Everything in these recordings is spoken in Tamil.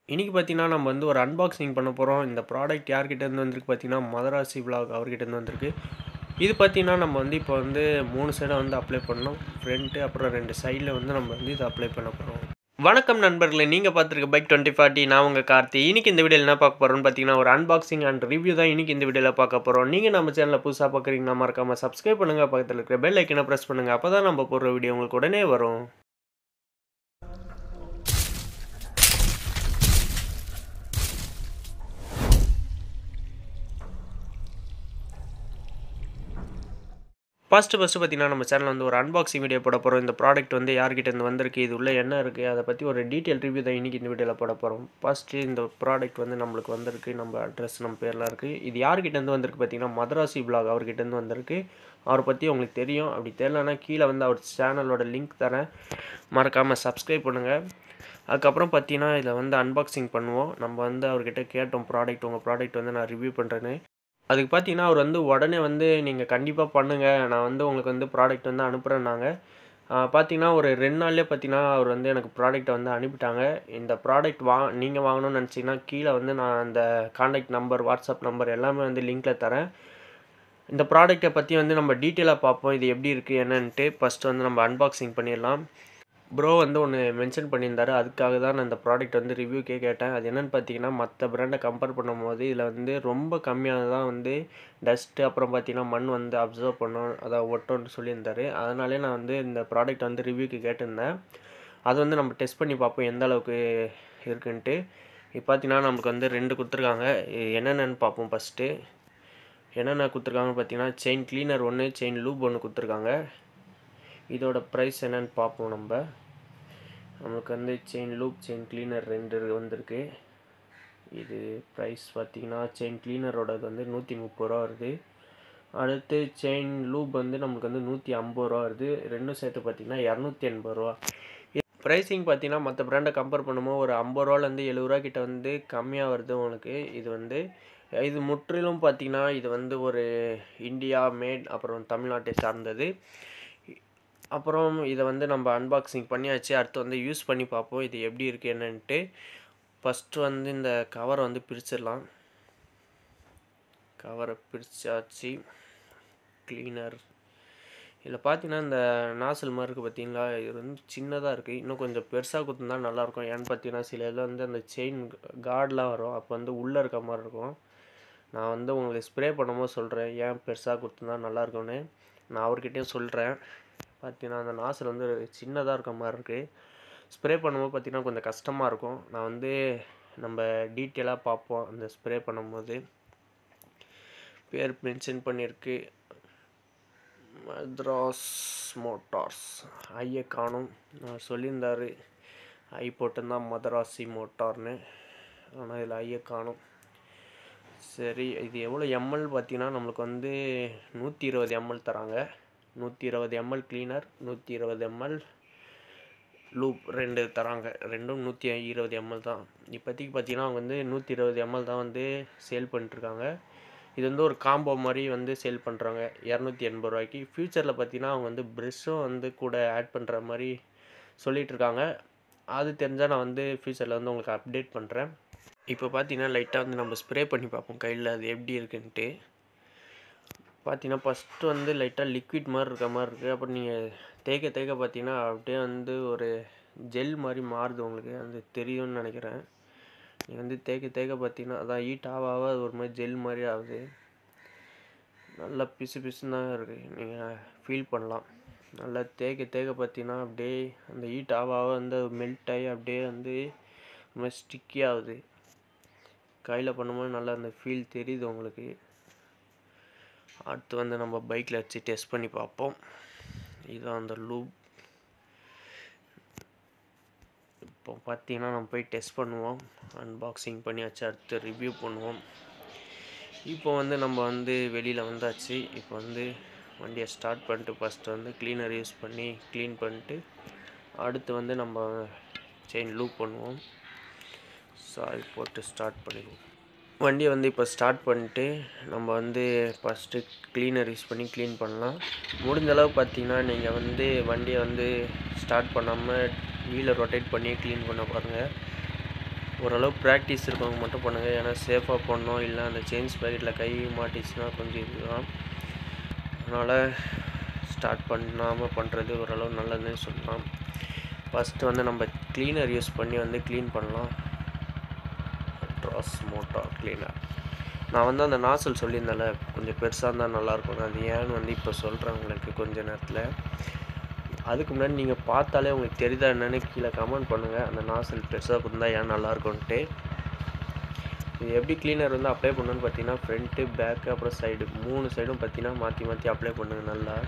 இன்னைக்கு பார்த்தீங்கன்னா, நம்ம வந்து ஒரு அன்பாக்சிங் பண்ண போறோம். இந்த ப்ராடக்ட் யார்கிட்டேருந்து வந்திருக்கு பார்த்தீங்கன்னா, மதராசி விலாக் அவர்கிட்டேருந்து வந்திருக்கு. இது பார்த்தீங்கன்னா, நம்ம வந்து இப்போ வந்து 3 சைடும் வந்து அப்ளை பண்ணணும். ஃப்ரண்ட்டு அப்புறம் 2 சைடில வந்து நம்ம வந்து இத அப்ளை பண்ண போறோம். வணக்கம் நண்பர்களே! நீங்க பார்த்துருக்க பைக் 2040 நான் உங்க கார்த்தி. இன்னைக்கு இந்த வீடியோல என்ன பார்க்க போறோம்னு பார்த்தீங்கன்னா, ஒரு அன்பாக்சிங் அண்ட் ரிவ்யூ தான் இன்னைக்கு இந்த வீடியோல பார்க்க போறோம். நீங்க நம்ம சேனல புதுசா பார்க்குறீங்கன்னா, மறக்காம சப்ஸ்கிரைப் பண்ணுங்க. பக்கத்துல இருக்கிற பெல் ஐக்கன பிரஸ் பண்ணுங்க. அப்பதான் நம்ம போடுற வீடியோ உங்களுக்கு உடனே வரும். ஃபர்ஸ்ட்டு ஃபர்ஸ்ட்டு பார்த்தீங்கன்னா, நம்ம சேனல்ல வந்து ஒரு அன்பாக்சிங் வீடியோ போட போறோம். இந்த ப்ராடக்ட் வந்து யார்கிட்டேருந்து வந்திருக்கு, இது உள்ள என்ன இருக்கு, அத பத்தி ஒரு டீட்டெயில் ரிவ்யூ தான் இன்னைக்கு இந்த வீடியோல போட போறோம். ஃபர்ஸ்ட்டு இந்த ப்ராடக்ட் வந்து நம்மளுக்கு வந்திருக்கு. நம்ம அட்ரஸ், நம்ம பேர்லாம் இருக்கு. இது யார்கிட்டேருந்து வந்திருக்கு பார்த்தீங்கன்னா, மதராசி விலாக் அவர்கிட்டேருந்து வந்திருக்கு. அவர பத்தி உங்களுக்கு தெரியும். அப்படி தெரியலனா கீழ வந்து அவர் சேனலோட லிங்க் தரேன். மறக்காம சப்ஸ்கிரைப் பண்ணுங்க. அதுக்கப்புறம் பார்த்தீங்கன்னா, இத வந்து அன்பாக்சிங் பண்ணுவோம். நம்ம வந்து அவர்கிட்ட கேட்டோம் ப்ராடக்ட் உங்க ப்ராடக்ட் வந்து நான் ரிவ்யூ பண்றேன்னு. அதுக்கு பார்த்தீங்கன்னா, அவர் வந்து உடனே வந்து நீங்க கண்டிப்பா பண்ணுங்க. நான் வந்து உங்களுக்கு வந்து ப்ராடக்ட் வந்து அனுப்புறேன்னாங்க. ஆ பார்த்தீங்கன்னா, ஒரு 2 நாள்லயே பார்த்தீங்கன்னா, அவர் வந்து எனக்கு ப்ராடக்ட்ட வந்து அனுப்பிட்டாங்க. இந்த ப்ராடக்ட் வா நீங்க வாங்கணும்னு நினச்சீங்கன்னா, கீழ வந்து நான் அந்த கான்டாக்ட் நம்பர், வாட்ஸ்அப் நம்பர் எல்லாமே வந்து லிங்க்ல தரேன். இந்த ப்ராடக்ட்ட பத்தி வந்து நம்ம டீட்டெயிலா பார்ப்போம். இது எப்படி இருக்கு என்னன்ட்டு. ஃபர்ஸ்ட்டு வந்து நம்ம அன்பாக்சிங் பண்ணிடலாம். ப்ரோ வந்து ஒண்ணு மென்ஷன் பண்ணியிருந்தாரு. அதுக்காக தான் நான் இந்த ப்ராடக்ட் வந்து ரிவ்யூக்கே கேட்டேன். அது என்னன்னு பார்த்தீங்கன்னா, மத்த பிராண்ட கம்பேர் பண்ணும்போது இதில வந்து ரொம்ப கம்மியா தான் வந்து டஸ்ட் அப்புறம் பார்த்தீங்கன்னா, மண் வந்து அப்சர்வ் பண்ணும். அதான் ஒட்டும்னு சொல்லியிருந்தாரு. அதனாலயே நான் வந்து இந்த ப்ராடக்ட் வந்து ரிவ்யூக்கு கேட்டிருந்தேன். அது வந்து நம்ம டெஸ்ட் பண்ணி பார்ப்போம் எந்த அளவுக்கு இருக்குன்ட்டு. இப்போ பார்த்தீங்கன்னா, நமக்கு வந்து 2 குடுத்துருக்காங்க. என்னென்னன்னு பார்ப்போம் ஃபர்ஸ்ட்டு. என்னென்ன குடுத்துருக்காங்கன்னு பார்த்தீங்கன்னா, செயின் கிளீனர் 1, செயின் லூப் 1 குடுத்துருக்காங்க. இதோட பிரைஸ் என்னன்னு பார்ப்போம் நம்ப. நமக்கு வந்து செயின் லூப், செயின் கிளீனர் 2 வந்திருக்கு. இது பிரைஸ் பார்த்தீங்கன்னா, செயின் கிளீனரோடது வந்து ரூ. 130 வருது. அடுத்து செயின் லூப் வந்து நமக்கு வந்து ரூ. 150 வருது. 2ம் சேர்த்து பார்த்தீங்கன்னா, ரூ. 280. பிரைசிங் பார்த்தீங்கன்னா, மத்த பிராண்ட கம்பேர் பண்ணும்போது ஒரு ரூ. 50லேருந்து ரூ. 70 கிட்ட வந்து கம்மியா வருது உங்களுக்கு. இது வந்து இது முற்றிலும் பார்த்தீங்கன்னா, இது வந்து ஒரு இண்டியா மேட் அப்புறம் தமிழ்நாட்டை சார்ந்தது. அப்புறம் இத வந்து நம்ம அன்பாக்சிங் பண்ணியாச்சு. அடுத்து வந்து யூஸ் பண்ணி பார்ப்போம். இது எப்படி இருக்கு என்னன்ட்டு. ஃபர்ஸ்ட்டு வந்து இந்த கவர வந்து பிரிச்சிடலாம். கவர பிரிச்சாச்சு. கிளீனர் இதில பார்த்தீங்கன்னா, இந்த நாசில் மாரி இருக்கு பார்த்தீங்களா? இது வந்து சின்னதா இருக்கு. இன்னும் கொஞ்சம் பெருசா குடுத்துருந்தா நல்லாயிருக்கும். ஏன்னு பார்த்தீங்கன்னா, சில இதில வந்து அந்த செயின் கார்ட்லாம் வரும். அப்போ வந்து உள்ள இருக்க மாரி இருக்கும். நான் வந்து உங்களுக்கு ஸ்ப்ரே பண்ணும்போது சொல்றேன். ஏன் பெருசா குடுத்துருந்தா நல்லாயிருக்கும்னு. நான் அவர்கிட்டயும் சொல்றேன். பார்த்தீங்கன்னா, அந்த நாசில் வந்து சின்னதா இருக்க மாரி இருக்கு. ஸ்ப்ரே பண்ணும்போது பார்த்தீங்கன்னா, கொஞ்சம் கஷ்டமா இருக்கும். நான் வந்து நம்ம டீட்டெயிலா பார்ப்போம். அந்த ஸ்ப்ரே பண்ணும்போது. பேர் மென்ஷன் பண்ணியிருக்கு. மத்ராஸ் மோட்டார்ஸ். ஐய காணோம். அவர் சொல்லியிருந்தாரு. ஐ போட்டிருந்தா மதராசி மோட்டார்ன்னு. ஆனா இதில ஐய காணோம். சரி இது எவ்வளோ எம்எல் பார்த்தீங்கன்னா, நம்மளுக்கு வந்து 120 எம்எல் தராங்க. 120 எம்எல் கிளீனர், 120 எம்எல் லூப் 2 தராங்க. 2ம் 120 எம்எல் தான். இப்போதைக்கு பார்த்தீங்கன்னா, அவங்க வந்து 120 எம்எல் தான் வந்து சேல் பண்ணிட்டுருக்காங்க. இது வந்து ஒரு காம்போ மாரி வந்து சேல் பண்றாங்க. ரூ. 280க்கு. ஃபியூச்சர்ல பார்த்தீங்கன்னா, அவங்க வந்து பிரஷ்ஷும் வந்து கூட ஆட் பண்ற மாரி சொல்லிட்டுருக்காங்க. அது தெரிஞ்சா நான் வந்து ஃபியூச்சர்ல வந்து உங்களுக்கு அப்டேட் பண்றேன். இப்போ பார்த்தீங்கன்னா, லைட்டா வந்து நம்ம ஸ்ப்ரே பண்ணி பார்ப்போம் கையில அது எப்படி இருக்குன்ட்டு. பார்த்தீங்கன்னா, ஃபர்ஸ்ட்டு வந்து லைட்டா லிக்விட் மாரி இருக்க மாரி இருக்கு. அப்புறம் நீங்க தேய்க்க தேய்க்க பார்த்தீங்கன்னா, அப்படியே வந்து ஒரு ஜெல் மாரி மாறுது உங்களுக்கு. அது தெரியும்னு நெனைக்கிறேன். நீங்க வந்து தேய்க்க தேய்க்க பார்த்தீங்கன்னா, அதான் ஹீட் ஆவ ஆவ அது ஒரு மாரி ஜெல் மாரி ஆகுது. நல்லா பிசு பிசுன்னு தான் இருக்கு. நீங்க ஃபீல் பண்ணலாம். நல்லா தேய்க்க தேய்க்க பார்த்தீங்கன்னா, அப்படியே அந்த ஹீட் ஆவ ஆவ வந்து மெல்ட் ஆயி அப்படியே வந்து ஒரு மாரி ஸ்டிக்கி ஆகுது. கையில பண்ணும்போது நல்லா அந்த ஃபீல் தெரியுது உங்களுக்கு. அடுத்து வந்து நம்ம பைக்ல வச்சு டெஸ்ட் பண்ணி பார்ப்போம். இதான் அந்த லூப். இப்போ பார்த்தீங்கன்னா, நம்ம போய் டெஸ்ட் பண்ணுவோம். அன்பாக்சிங் பண்ணியாச்சு. அடுத்து ரிவ்யூ பண்ணுவோம். இப்போ வந்து நம்ம வந்து வெளியில வந்தாச்சு. இப்போ வந்து வண்டிய ஸ்டார்ட் பண்ணிட்டு ஃபர்ஸ்ட்டு வந்து கிளீனர் யூஸ் பண்ணி கிளீன் பண்ணிட்டு, அடுத்து வந்து நம்ம செயின் லூப் பண்ணுவோம். சாரி போட்டு ஸ்டார்ட் பண்ணிடுவோம். வண்டிய வந்து இப்போ ஸ்டார்ட் பண்ணிட்டு, நம்ம வந்து ஃபர்ஸ்ட்டு கிளீனர் யூஸ் பண்ணி கிளீன் பண்ணலாம். முடிஞ்ச அளவு பார்த்தீங்கன்னா, நீங்க வந்து வண்டிய வந்து ஸ்டார்ட் பண்ணாம வீல ரொட்டேட் பண்ணி கிளீன் பண்ண பாருங்க. ஓரளவு ப்ராக்டிஸ் இருக்கவங்க மட்டும் பண்ணுங்கள் ஏன்னா சேஃபாக பண்ணணும் இல்லை அந்த செயின்ஸ் பேக்கெட்டில் கை மாட்டிச்சுன்னா கொஞ்சம் இதுதான் அதனால் ஸ்டார்ட் பண்ணாமல் பண்ணுறது ஓரளவு நல்லதுன்னு சொல்லலாம் ஃபஸ்ட்டு வந்து நம்ம க்ளீனர் யூஸ் பண்ணி வந்து க்ளீன் பண்ணலாம் ட்ராஸ் மோட்டா க்ளீனர் நான் வந்து அந்த நாசல் சொல்லியிருந்தேன்ல கொஞ்சம் பெருசாக இருந்தால் நல்லாயிருக்கும் அது ஏன்னு வந்து இப்போ சொல்கிறேன் உங்களுக்கு கொஞ்ச நேரத்தில் அதுக்கு முன்னாடி நீங்கள் பார்த்தாலே உங்களுக்கு தெரியுதா என்னன்னு கீழே கமெண்ட் பண்ணுங்கள் அந்த நாசல் பெருசாக இருந்தால் ஏன் நல்லாயிருக்கும்ன்ட்டு இது எப்படி க்ளீனர் வந்து அப்ளை பண்ணணும்னு பார்த்தீங்கன்னா ஃப்ரண்ட்டு பேக்கு அப்புறம் சைடு மூணு சைடும் பார்த்தீங்கன்னா மாற்றி மாற்றி அப்ளை பண்ணுங்கள் நல்லா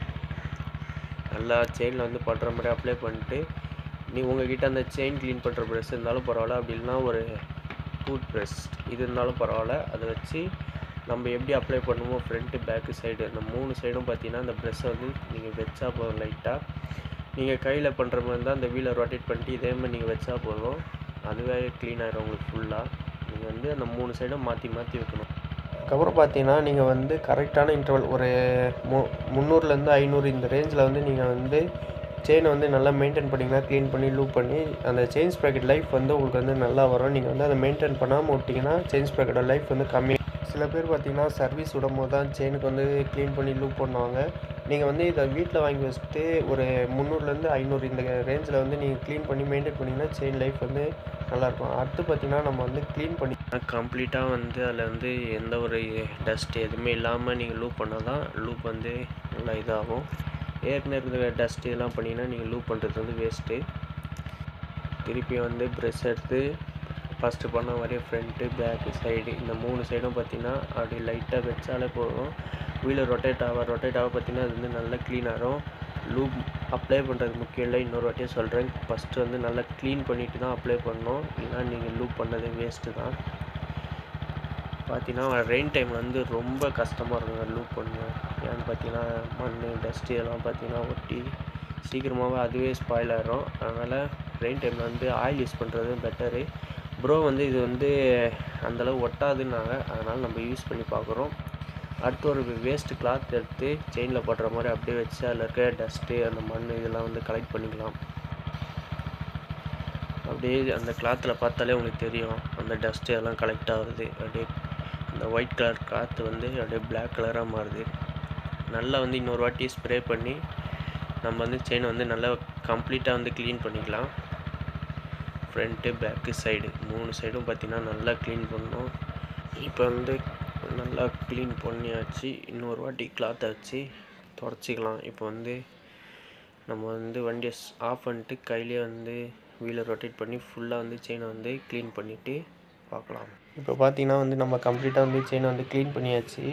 நல்லா செயினில் வந்து படுற மாதிரி அப்ளை பண்ணிட்டு நீ உங்ககிட்ட அந்த செயின் க்ளீன் பண்ணுற ப்ரெஷ் இருந்தாலும் பரவாயில்ல அப்படி இல்லைனா ஒரு டூத் ப்ரெஷ் இது இருந்தாலும் பரவாயில்ல அதை வச்சு நம்ம எப்படி அப்ளை பண்ணுமோ ஃப்ரண்ட்டு பேக்கு சைடு அந்த மூணு சைடும் பார்த்தீங்கன்னா அந்த ப்ரெஷ்ஷை வந்து நீங்கள் வச்சா போதும் லைட்டாக நீங்கள் கையில் பண்ணுற மாதிரி இருந்தால் அந்த வீலை ரொட்டேட் பண்ணிட்டு இதே மாதிரி நீங்கள் வச்சா போதும் அதுவே க்ளீன் ஆகிடும் உங்களுக்கு ஃபுல்லாக நீங்கள் வந்து அந்த மூணு சைடும் மாற்றி மாற்றி வைக்கணும் அதுக்கப்புறம் பார்த்தீங்கன்னா நீங்கள் வந்து கரெக்டான இன்டர்வல் ஒரு மு முந்நூறுலேருந்து ஐநூறு இந்த ரேஞ்சில் வந்து நீங்கள் வந்து செயினை வந்து நல்லா மெயின்டைன் பண்ணிங்கன்னா க்ளீன் பண்ணி லூப் பண்ணி அந்த செயின் ஸ்ப்ராக்கெட் லைஃப் வந்து உங்களுக்கு வந்து நல்லா வரும் நீங்கள் வந்து அதை மெயின்டைன் பண்ணாமல் விட்டிங்கன்னா செயின் ஸ்ப்ராக்கெட்டோட லைஃப் வந்து கம்மி சில பேர் பார்த்தீங்கன்னா சர்வீஸ் விடும் போது தான் செயினுக்கு வந்து க்ளீன் பண்ணி லூப் பண்ணுவாங்க நீங்கள் வந்து இதை வீட்டில் வாங்கி வச்சுட்டு ஒரு முந்நூறுலேருந்து ஐநூறு இந்த ரேஞ்சில் வந்து நீங்கள் க்ளீன் பண்ணி மெயின்டைன் பண்ணிங்கன்னா செயின் லைஃப் வந்து நல்லாயிருக்கும் அடுத்து பார்த்தீங்கன்னா நம்ம வந்து க்ளீன் பண்ணி கம்ப்ளீட்டாக வந்து அதில் வந்து எந்த ஒரு டஸ்ட் எதுவுமே இல்லாமல் நீங்கள் லூப் பண்ணால் தான் லூப் வந்து நல்லா இதாகும் ஏற்கனவே இருக்கிற டஸ்ட் இதெல்லாம் பண்ணிங்கன்னா நீங்கள் லூப் பண்ணுறது வந்து வேஸ்ட்டு திருப்பி வந்து ப்ரெஷ் எடுத்து ஃபஸ்ட்டு பண்ண மாதிரியே ஃப்ரண்ட்டு பேக்கு சைடு இந்த மூணு சைடும் பார்த்தீங்கன்னா அப்படி லைட்டாக வச்சாலே போதும் வீலர் ரொட்டேட் ஆக ரொட்டேட் ஆக பார்த்தீங்கன்னா அது வந்து நல்லா க்ளீன் ஆகும் லூப் அப்ளை பண்ணுறது முக்கியம் இல்லை இன்னொரு வாட்டியே சொல்கிறேன் ஃபஸ்ட்டு வந்து நல்லா க்ளீன் பண்ணிவிட்டு தான் அப்ளை பண்ணணும் இல்லைனா நீங்கள் லூப் பண்ணது வேஸ்ட்டு தான் பார்த்தீங்கன்னா ரெயின் டைம் வந்து ரொம்ப கஷ்டமாக இருக்குங்க லூப் பண்ண ஏன்னு பார்த்தீங்கன்னா மண் டஸ்ட்டு இதெல்லாம் பார்த்தீங்கன்னா ஒட்டி சீக்கிரமாகவே அதுவே ஸ்பாயில் ஆகிடும் அதனால் ரெயின் டைமில் வந்து ஆயில் யூஸ் பண்ணுறது பெட்டரு ப்ரோ வந்து இது வந்து அந்தளவு ஒட்டாதுன்னாங்க அதனால் நம்ம யூஸ் பண்ணி பார்க்குறோம் அடுத்து ஒரு வேஸ்ட்டு கிளாத் எடுத்து செயினில் போடுற மாதிரி அப்படியே வச்சு அதில் இருக்க டஸ்ட்டு அந்த மண் இதெல்லாம் வந்து கலெக்ட் பண்ணிக்கலாம் அப்படியே அந்த கிளாத்தில் பார்த்தாலே உங்களுக்கு தெரியும் அந்த டஸ்ட்டு எல்லாம் கலெக்ட் ஆகுது அப்படியே அந்த ஒயிட் கலர் கிளாத் வந்து அப்படியே பிளாக் கலராக மாறுது நல்லா வந்து இன்னொரு வாட்டி ஸ்ப்ரே பண்ணி நம்ம வந்து செயின் வந்து நல்லா கம்ப்ளீட்டாக வந்து க்ளீன் பண்ணிக்கலாம் ஃப்ரண்ட்டு பேக்கு சைடு மூணு சைடும் பார்த்திங்கன்னா நல்லா க்ளீன் பண்ணணும் இப்போ வந்து நல்லா க்ளீன் பண்ணியாச்சு இன்னொரு வாட்டி கிளாத்தை வச்சு தொடச்சிக்கலாம் இப்போ வந்து நம்ம வந்து வண்டியை ஆஃப் பண்ணிட்டு கையிலே வந்து வீலை ரொட்டேட் பண்ணி ஃபுல்லாக வந்து செயினை வந்து க்ளீன் பண்ணிவிட்டு பார்க்கலாம் இப்போ பார்த்தீங்கன்னா வந்து நம்ம கம்ப்ளீட்டாக வந்து செயினை வந்து க்ளீன் பண்ணியாச்சு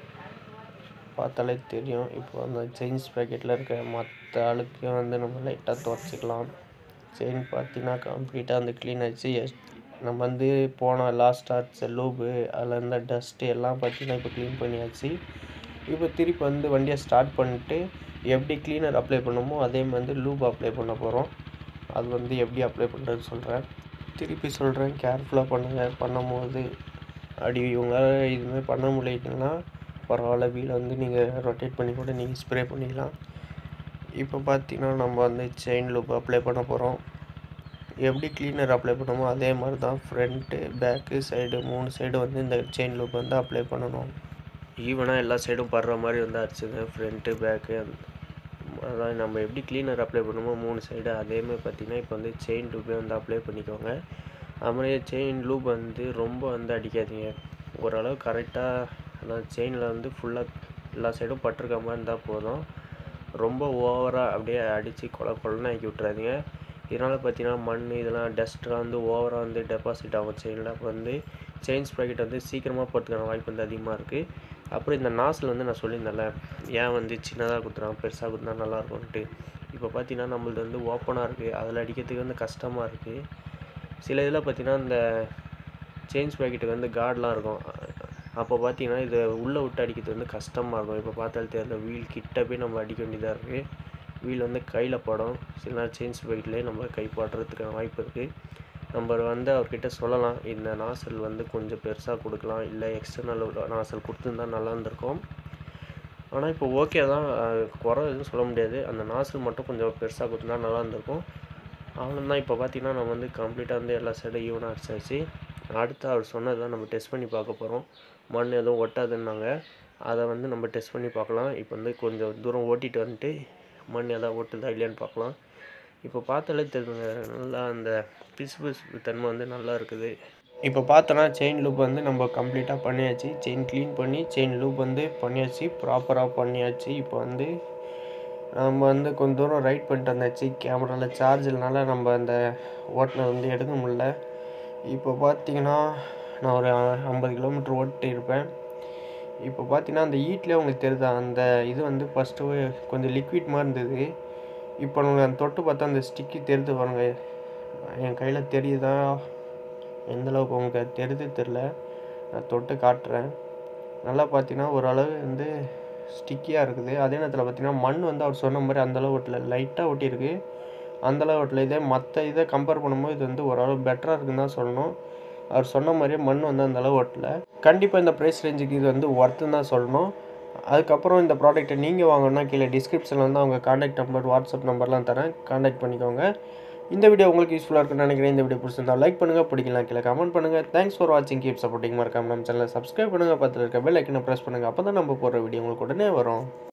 பார்த்தாலே தெரியும் இப்போ அந்த செயின்ஸ் பேக்கெட்டில் இருக்க மற்ற ஆளுக்கையும் வந்து நம்ம லைட்டாக துவச்சிக்கலாம் செயின் பார்த்தீங்கன்னா கம்ப்ளீட்டாக வந்து க்ளீன் ஆச்சு எஸ் நம்ம வந்து போன லாஸ்ட் ஆர்ட்ஸ் லூபு அதில் இருந்த டஸ்ட்டு எல்லாம் பார்த்தீங்கன்னா இப்போ க்ளீன் பண்ணியாச்சு இப்போ திருப்பி வந்து வண்டியை ஸ்டார்ட் பண்ணிட்டு எப்படி க்ளீனர் அப்ளை பண்ணுமோ அதே மாதிரி லூப் அப்ளை பண்ண போகிறோம் அது வந்து எப்படி அப்ளை பண்ணுறதுன்னு சொல்கிறேன் திருப்பி சொல்கிறேன் கேர்ஃபுல்லாக பண்ணுங்கள் பண்ணும்போது அப்படி இவங்களால் இதுமாதிரி பண்ண முடியலன்னா பரவாயில்ல வீலை வந்து நீங்கள் ரொட்டேட் பண்ணி கூட நீங்கள் ஸ்ப்ரே பண்ணிக்கலாம் இப்போ பார்த்தீங்கன்னா நம்ம வந்து செயின் லூப் அப்ளை பண்ண போகிறோம் எப்படி க்ளீனர் அப்ளை பண்ணமோ அதே மாதிரி தான் ஃப்ரண்ட்டு பேக்கு சைடு மூணு சைடு வந்து இந்த செயின் லூப் வந்து அப்ளை பண்ணணும் ஈவனாக எல்லா சைடும் படுற மாதிரி வந்து அடிச்சுங்க ஃப்ரண்ட்டு பேக்கு அதான் நம்ம எப்படி க்ளீனர் அப்ளை பண்ணுமோ மூணு சைடு அதேமாதிரி பார்த்திங்கன்னா இப்போ வந்து செயின் லூப்பே வந்து அப்ளை பண்ணிக்கோங்க அது மாதிரி செயின் லூப் வந்து ரொம்ப வந்து அடிக்காதீங்க ஓரளவு கரெக்டாக அந்த செயினில் வந்து ஃபுல்லாக எல்லா சைடும் பட்டிருக்க மாதிரி இருந்தால் போதும் ரொம்ப ஓவராக அப்படியே அடித்து கொல கொலன்னு ஆக்கி விட்றாதீங்க இதனால் பார்த்தீங்கன்னா மண் இதெல்லாம் டஸ்ட்லாம் வந்து ஓவராக வந்து டெபாசிட் ஆகும் செயினில் அப்போ வந்து செயின் ஸ்ப்ராக்கெட் வந்து சீக்கிரமாக போகிறதுக்கான வாய்ப்பு வந்து அதிகமாக இருக்குது அப்புறம் இந்த நாசில் வந்து நான் சொல்லியிருந்தேன்ல ஏன் வந்து சின்னதாக குத்துறான் பெருசாக குத்துனா நல்லாயிருக்கும்ன்ட்டு இப்போ பார்த்தீங்கன்னா நம்மளது வந்து ஓப்பனாக இருக்குது அதில் அடிக்கிறதுக்கு வந்து கஷ்டமாக இருக்குது சில இதில் பார்த்தீங்கன்னா இந்த செயின் ஸ்ப்ராக்கெட்டுக்கு வந்து கார்டெலாம் இருக்கும் அப்போ பார்த்தீங்கன்னா இதை உள்ளே விட்டு அடிக்கிறது வந்து கஷ்டமாக இருக்கும் இப்போ பார்த்தாலே தெரியல வீல் கிட்ட போய் நம்ம அடிக்க வேண்டியதாக இருக்குது வீல் வந்து கையில் படும் சில நேரம் செயின் ஸ்ப்ராக்கெட்லேயே நம்ம கை படுறதுக்கான வாய்ப்பு இருக்குது நம்ம வந்து அவர்கிட்ட சொல்லலாம் இந்த நாசல் வந்து கொஞ்சம் பெருசாக கொடுக்கலாம் இல்லை எக்ஸ்டர்னல் நாசல் கொடுத்துருந்தா நல்லா இருந்திருக்கும் ஆனால் இப்போ ஓகே தான் அஹ் குறை எதுவும் சொல்ல முடியாது அந்த நாசல் மட்டும் கொஞ்சம் பெருசாக கொடுத்துருந்தா நல்லா இருந்திருக்கும் அவ்வளோதான் இப்போ பார்த்தீங்கன்னா நம்ம வந்து கம்ப்ளீட்டாக வந்து எல்லா சைடும் ஈவனாக அடிச்சாச்சு அடுத்து அவர் சொன்னது தான் நம்ம டெஸ்ட் பண்ணி பார்க்க போகிறோம் மண் எதுவும் ஒட்டாதுன்னாங்க அதை வந்து நம்ம டெஸ்ட் பண்ணி பார்க்கலாம் இப்போ வந்து கொஞ்சம் தூரம் ஓட்டிட்டு வந்துட்டு மண் எதாவது ஒட்டுதா இல்லையான்னு பார்க்கலாம் இப்போ பார்த்தாலே தெரியுங்க நல்லா அந்த பிசு பிசு தன்மை வந்து நல்லா இருக்குது இப்போ பார்த்தோன்னா செயின் லூப் வந்து நம்ம கம்ப்ளீட்டாக பண்ணியாச்சு செயின் க்ளீன் பண்ணி செயின் லூப் வந்து பண்ணியாச்சு ப்ராப்பராக பண்ணியாச்சு இப்போ வந்து நம்ம வந்து கொஞ்ச தூரம் ரைட் பண்ணிட்டு வந்தாச்சு கேமராவில் சார்ஜ் இல்லைனால நம்ம அந்த ஓட்டினது வந்து எடுக்க முடியல இப்போ பார்த்தீங்கன்னா நான் ஒரு ஐம்பது கிலோமீட்டர் ஓட்டி இருப்பேன் இப்போ பார்த்தீங்கன்னா அந்த ஈட்லேயே உங்களுக்கு தெரியுதா அந்த இது வந்து ஃபஸ்ட்டு கொஞ்சம் லிக்விட் மாதிரி இருந்தது இப்போ நம்ம அந்த தொட்டு பார்த்தா அந்த ஸ்டிக்கி தெரியுது பாருங்க என் கையில் தெரியுதா எந்த அளவுக்கு உங்களுக்கு தெரியுது தெரில நான் தொட்டு காட்டுறேன் நல்லா பார்த்தீங்கன்னா ஓரளவு வந்து ஸ்டிக்கியாக இருக்குது அதே நேரத்தில் பார்த்தீங்கன்னா மண் வந்து அவர் சொன்ன மாதிரி அந்தளவு ஒட்டல லைட்டாக ஒட்டியிருக்கு அந்தளவு ஒட்டல இதே மற்ற இதை கம்பேர் பண்ணும்போது இது வந்து ஓரளவு பெட்டராக இருக்குன்னு தான் சொல்லணும் அவர் சொன்ன மாதிரியே மண் வந்து அந்தளவு ஒட்டல கண்டிப்பாக இந்த ப்ரைஸ் ரேஞ்சுக்கு இது வந்து ஒர்த்துன்னு தான் சொல்லணும் அதுக்கப்புறம் இந்த ப்ராடக்ட்டை நீங்கள் வாங்கணும்னா கீழே டிஸ்கிரிப்ஷனில் வந்து அவங்க காண்டாக்ட் நம்பர் வாட்ஸ்அப் நம்பர்லாம் தரேன் காண்டாக்ட் பண்ணிக்கோங்க இந்த வீடியோ உங்களுக்கு யூஸ்ஃபுல்லாக இருக்குன்னு நினைக்கிறேன் இந்த வீடியோ பிடிச்சிருந்தா லைக் பண்ணுங்கள் பிடிக்கலாம் கீழே கமெண்ட் பண்ணுங்கள் தேங்க்ஸ் ஃபார் வாட்சிங் கீப் சப்போர்ட்டிங் மறக்காம நம்ம சேனலை சப்ஸ்கிரைப் பண்ணுங்கள் பக்கத்தில் இருக்க பெல் ஐக்கனை ப்ரெஸ் பண்ணுங்கள் அப்போ தான் நம்ம போடுற வீடியோ உங்களுக்கு உடனே வரும்